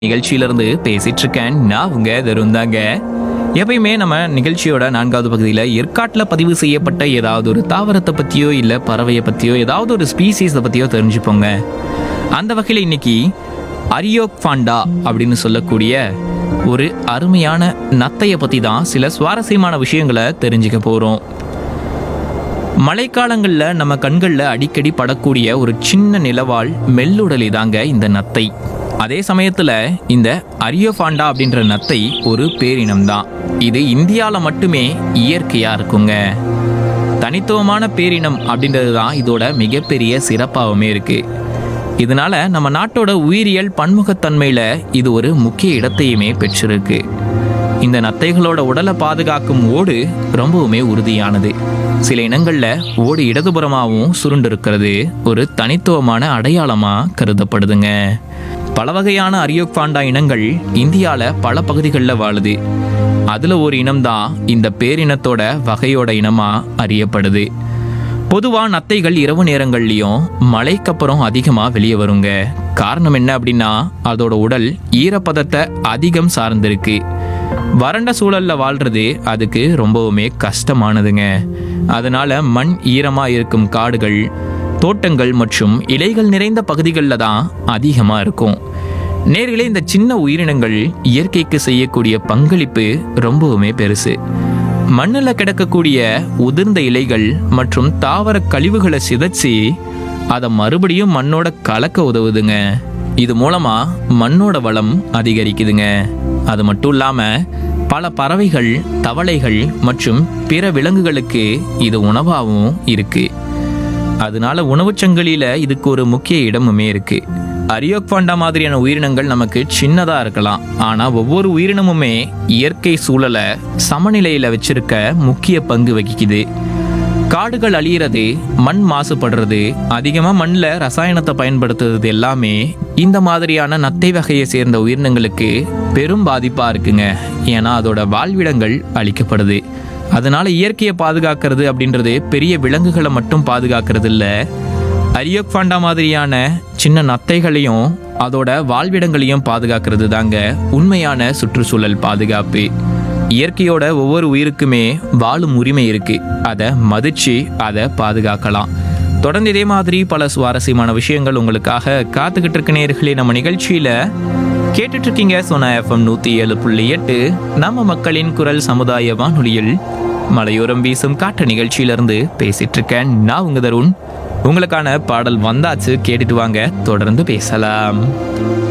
நிகழ்ச்சியிலிருந்து பேசிட்டு இருக்கேன் நான் உங்க தருந்தாங்க எப்பயுமே நம்ம நிகழ்ச்சியோட நான்காவது பகுதியில் ஏற்காட்டில் பதிவு செய்யப்பட்ட ஏதாவது ஒரு தாவரத்தை பற்றியோ இல்லை பறவையை பற்றியோ ஏதாவது ஒரு ஸ்பீசிஸை பற்றியோ தெரிஞ்சுப்போங்க அந்த வகையில் இன்னைக்கு அரியோக் ஃபாண்டா அப்படின்னு சொல்லக்கூடிய ஒரு அருமையான நத்தையை பற்றி தான் சில சுவாரஸ்யமான விஷயங்களை தெரிஞ்சுக்க போகிறோம் மழைக்காலங்களில் நம்ம கண்களில் அடிக்கடி படக்கூடிய ஒரு சின்ன நிலவால் மெல்லுடலி தாங்க இந்த நத்தை அதே சமயத்தில் இந்த அரியோஃபாண்டா அப்படின்ற நத்தை ஒரு பேரினம் தான் இது இந்தியாவில் மட்டுமே இயற்கையாக இருக்குங்க தனித்துவமான பேரினம் அப்படின்றது தான் இதோட மிகப்பெரிய சிறப்பாகவுமே இருக்கு இதனால நம்ம நாட்டோட உயிரியல் பன்முகத்தன்மையில் இது ஒரு முக்கிய இடத்தையுமே பெற்றிருக்கு இந்த நத்தைகளோட உடலை பாதுகாக்கும் ஓடு ரொம்பவுமே உறுதியானது சில இனங்கள்ல ஓடு இடதுபுறமாகவும் சுருண்டிருக்கிறது ஒரு தனித்துவமான அடையாளமா கருதப்படுதுங்க பல வகையான அரியோக்பாண்டா இனங்கள் இந்தியால பல பகுதிகளில் வாழுது அதுல ஒரு இனம்தான் இந்த பேரினத்தோட வகையோட இனமா அறியப்படுது பொதுவா நத்தைகள் இரவு நேரங்கள்லயும் மழைக்கப்புறம் அதிகமா வெளியே வருங்க காரணம் என்ன அப்படின்னா அதோட உடல் ஈரப்பதத்தை அதிகம் சார்ந்திருக்கு வறண்ட சூழல்ல வாழ்றது அதுக்கு ரொம்பவுமே கஷ்டமானதுங்க அதனால மண் ஈரமா இருக்கும் காடுகள் தோட்டங்கள் மற்றும் இலைகள் நிறைந்த பகுதிகளில் தான் அதிகமா இருக்கும் நேர்களே இந்த சின்ன உயிரினங்கள் இயற்கைக்கு செய்யக்கூடிய பங்களிப்பு ரொம்பவுமே பெருசு மண்ணில் கிடக்கக்கூடிய உதிர்ந்த இலைகள் மற்றும் தாவர கழிவுகளை சிதைச்சி அதை மறுபடியும் மண்ணோட கலக்க உதவுதுங்க இது மூலமா மண்ணோட வளம் அதிகரிக்குதுங்க அது மட்டும் இல்லாம பல பறவைகள் தவளைகள் மற்றும் பிற விலங்குகளுக்கு இது உணவாகவும் இருக்கு அதனால உணவுச் சங்கிலியில இதுக்கு ஒரு முக்கிய இடமுமே இருக்கு அரியோக்பாண்டா மாதிரியான உயிரினங்கள் நமக்கு சின்னதா இருக்கலாம் ஆனா ஒவ்வொரு உயிரினமுமே இயற்கை சூழலை சமநிலையில வச்சிருக்க முக்கிய பங்கு வகிக்குது காடுகள் அழியிறது மண் மாசுபடுறது அதிகமாக மண்ணில் ரசாயனத்தை பயன்படுத்துறது எல்லாமே இந்த மாதிரியான நத்தை வகையை சேர்ந்த உயிரினங்களுக்கு பெரும் பாதிப்பாக இருக்குங்க ஏன்னா அதோட வாழ்விடங்கள் அழிக்கப்படுது அதனால இயற்கையை பாதுகாக்கிறது அப்படின்றது பெரிய விலங்குகளை மட்டும் பாதுகாக்கிறது இல்லை அரியோக்பாண்டா மாதிரியான சின்ன நத்தைகளையும் அதோட வாழ்விடங்களையும் பாதுகாக்கிறது தாங்க உண்மையான சுற்றுச்சூழல் பாதுகாப்பு இயற்கையோட ஒவ்வொரு உயிருக்குமே வாழும் உரிமை இருக்கு அதை மதிச்சு அதை பாதுகாக்கலாம் தொடர்ந்து இதே மாதிரி பல சுவாரஸ்யமான விஷயங்கள் உங்களுக்காக காத்துக்கிட்டு இருக்க நேர்களே நம்ம நிகழ்ச்சியில கேட்டுட்டு இருக்கீங்க சோனா எஃப்எம் நூத்தி ஏழு புள்ளி எட்டு நம்ம மக்களின் குரல் சமுதாய வானொலியில் மலையோரம் வீசும் காட்டு நிகழ்ச்சியிலிருந்து பேசிட்டு இருக்கேன் நான் உங்க தருண் உங்களுக்கான பாடல் வந்தாச்சு கேட்டுட்டு வாங்க தொடர்ந்து பேசலாம்